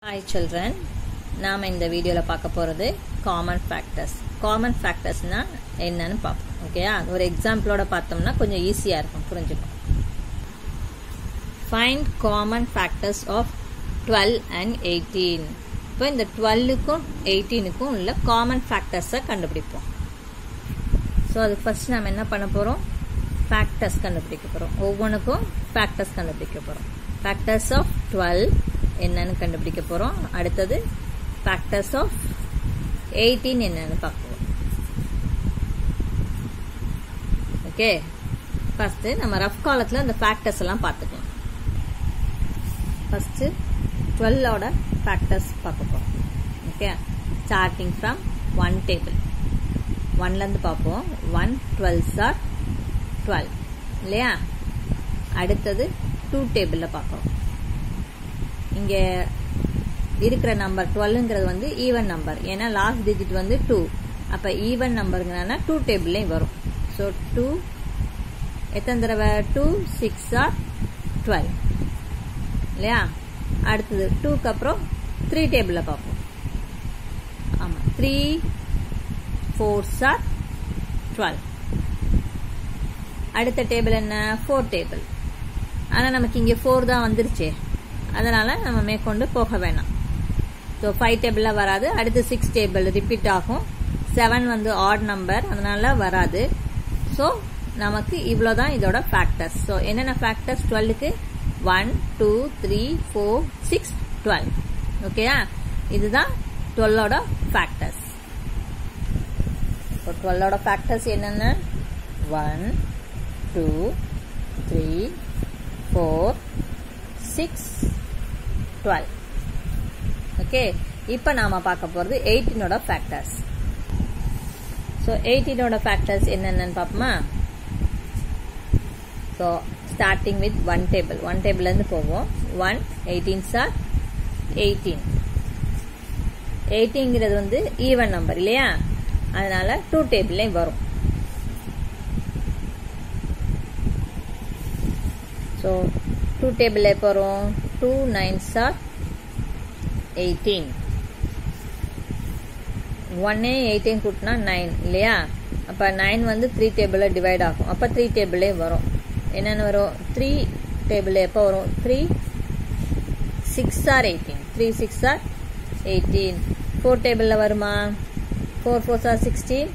hi children நாம் இந்த வீடியோவில் பார்க்க போகிறது காமன் ஃபேக்டர்ஸ் காமன் ஃபேக்டர்ஸ்னால் என்னன்னு பார்ப்போம் ஓகேயா ஒரு எக்ஸாம்பிளோட பார்த்தோம்னா கொஞ்சம் ஈஸியாக இருக்கும் புரிஞ்சுக்கும் find common factors of twelve and eighteen இப்போ இந்த டுவெல்லுக்கும் எயிட்டீனுக்கும் உள்ள காமன் ஃபேக்டர்ஸை கண்டுபிடிப்போம் ஸோ அதுக்கு ஃபர்ஸ்ட் நம்ம என்ன பண்ண போகிறோம் ஃபேக்டர்ஸ் கண்டுபிடிக்க போகிறோம் ஒவ்வொன்றுக்கும் ஃபேக்டர்ஸ் கண்டுபிடிக்க போகிறோம் ஃபேக்டர்ஸ் ஆஃப் டுவெல் என்னன்னு கண்டுபிடிக்க போகிறோம் அடுத்தது ஃபேக்டர்ஸ் ஆஃப் எயிட்டீன் என்னன்னு பார்ப்போம் ஓகே ஃபர்ஸ்ட் நம்ம ரஃப் காலத்தில் இந்த ஃபேக்டர்ஸ் எல்லாம் பார்த்துக்கலாம் ஃபர்ஸ்ட் டுவெல்லோட ஃபேக்டர்ஸ் பார்க்க போகிறோம் okay starting from one table ஒன்லேருந்து பார்ப்போம் ஒன் டுவெல்ஸ் ஆர் டுவெல் இல்லையா அடுத்தது டூ டேபிளில் பார்க்குறோம் இங்கே இருக்கிற நம்பர் டுவெல்லுங்கிறது வந்து ஈவன் நம்பர் ஏன்னா லாஸ்ட் டிஜிட் வந்து டூ அப்போ ஈவன் நம்பருங்கிறனா டூ டேபிள்லேயும் வரும் ஸோ டூ எத்தனை தடவை டூ சிக்ஸ் ஆர் டுவெல் இல்லையா அடுத்தது டூக்கு அப்புறம் த்ரீ டேபிளில் பார்ப்போம் ஆமாம் த்ரீ ஃபோர்ஸ் ஆர் டுவெல் அடுத்த டேபிள் என்ன ஃபோர் டேபிள் ஆனால் நமக்கு இங்கே ஃபோர் தான் வந்துருச்சே அதனால் நம்ம மேற்கொண்டு போக வேணாம் ஸோ ஃபைவ் டேபிளில் வராது அடுத்து சிக்ஸ் டேபிள் ரிப்பீட் ஆகும் செவன் வந்து ஆட் நம்பர் அதனால வராது ஸோ நமக்கு இவ்வளோ தான் இதோட ஃபேக்டர்ஸ் ஸோ என்னென்ன ஃபேக்டர்ஸ் டுவெல்லுக்கு one two three four six twelve ஓகேயா இதுதான் டுவெல்லோட ஃபேக்டர்ஸ் இப்போ டுவெல்லோட ஃபேக்டர்ஸ் என்னென்ன one two three four six twelve okay இப்போ நாம் பார்க்க போகிறது எயிட்டீனோட ஃபேக்டர்ஸ் ஸோ எயிட்டீனோட ஃபேக்டர்ஸ் என்னென்னு பார்ப்போமா so starting with one table one டேபிள்லேருந்து போவோம் ஒன் எயிட்டீன் சார் எயிட்டீன் எயிட்டிங்கிறது வந்து ஈவன் நம்பர் இல்லையா அதனால டூ டேபிள்லேயும் வரும் ஸோ டூ டேபிள் எப்போ வரும் டூ நைன்ஸ் ஆர் எயிட்டீன் ஒன்னே எயிட்டீன் கூட்டினா நைன் இல்லையா அப்போ நைன் வந்து த்ரீ டேபிளில் டிவைட் ஆகும் அப்போ த்ரீ டேபிளே வரும் என்னென்னு வரும் த்ரீ டேபிள் எப்போ வரும் three six are eighteen three six are eighteen four டேபிளில் வருமா four four are sixteen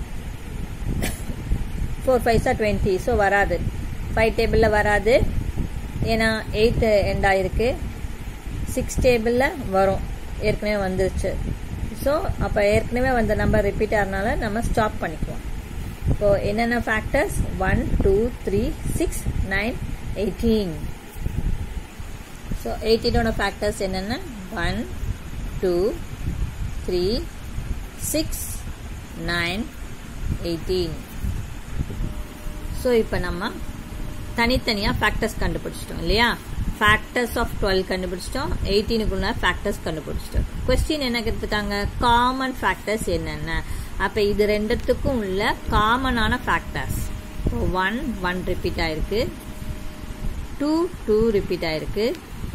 four five are twenty so வராது ஃபைவ் டேபிளில் வராது ஏன்னா எயித்து எண்ட் ஆயிருக்கு சிக்ஸ் டேபிளில் வரும் ஏற்கனவே வந்துருச்சு ஸோ அப்போ ஏற்கனவே வந்த நம்பர் ரிப்பீட் ஆகிறனால நம்ம ஸ்டாப் பண்ணிக்குவோம் இப்போ என்னென்ன factors one two three six nine eighteen so எயிட்டீனோட ஃபேக்டர்ஸ் என்னென்ன one two three six nine eighteen so இப்போ நம்ம தனித்தனியாக ஃபேக்டர்ஸ் கண்டுபிடிச்சிட்டோம் இல்லையா ஃபேக்டர்ஸ் ஆஃப் டுவெல் கண்டுபிடிச்சிட்டோம் எயிட்டீனுக்குள்ள ஃபேக்டர்ஸ் கண்டுபிடிச்சிட்டோம் கொஸ்டின் என்ன கேட்டுருக்காங்க காமன் ஃபேக்டர்ஸ் என்னென்ன அப்போ இது ரெண்டுத்துக்கும் உள்ள காமனான ஃபேக்டர்ஸ் ஒன் ஒன் ரிப்பீட் ஆயிருக்கு டூ டூ ரிப்பீட் ஆயிருக்கு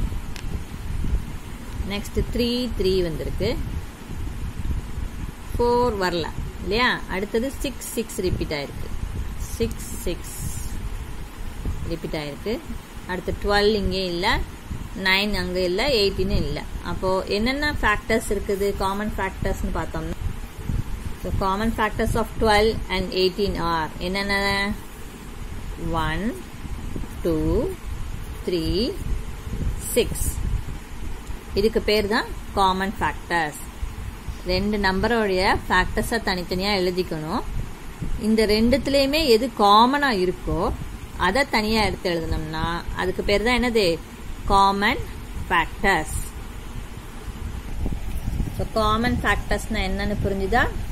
நெக்ஸ்ட் த்ரீ த்ரீ வந்திருக்கு ஃபோர் வரல இல்லையா அடுத்தது சிக்ஸ் சிக்ஸ் ரிப்பீட் ஆயிருக்கு சிக்ஸ் சிக்ஸ் ரிப்பீட் ஆயிருக்கு அடுத்து டுவெல் இங்கே இல்லை நைன் அங்கே இல்லை எயிட்டினும் இல்லை அப்போது என்னென்ன ஃபேக்டர்ஸ் இருக்குது காமன் ஃபேக்டர்ஸ்னு பார்த்தோம்னா so common factors of twelve and eighteen are என்னென்ன ஒன் டூ த்ரீ சிக்ஸ் இதுக்கு பேர் தான் காமன் ஃபேக்டர்ஸ் ரெண்டு நம்பரோடைய ஃபேக்டர்ஸை தனித்தனியாக எழுதிக்கணும் இந்த ரெண்டுத்துலேயுமே எது காமனாக இருக்கோ அதை தனியாக எடுத்து எழுதணும்னா அதுக்கு பேர் தான் என்னது காமன் ஃபேக்டர்ஸ் ஸோ காமன் ஃபேக்டர்ஸ்னால் என்னன்னு புரிஞ்சுதா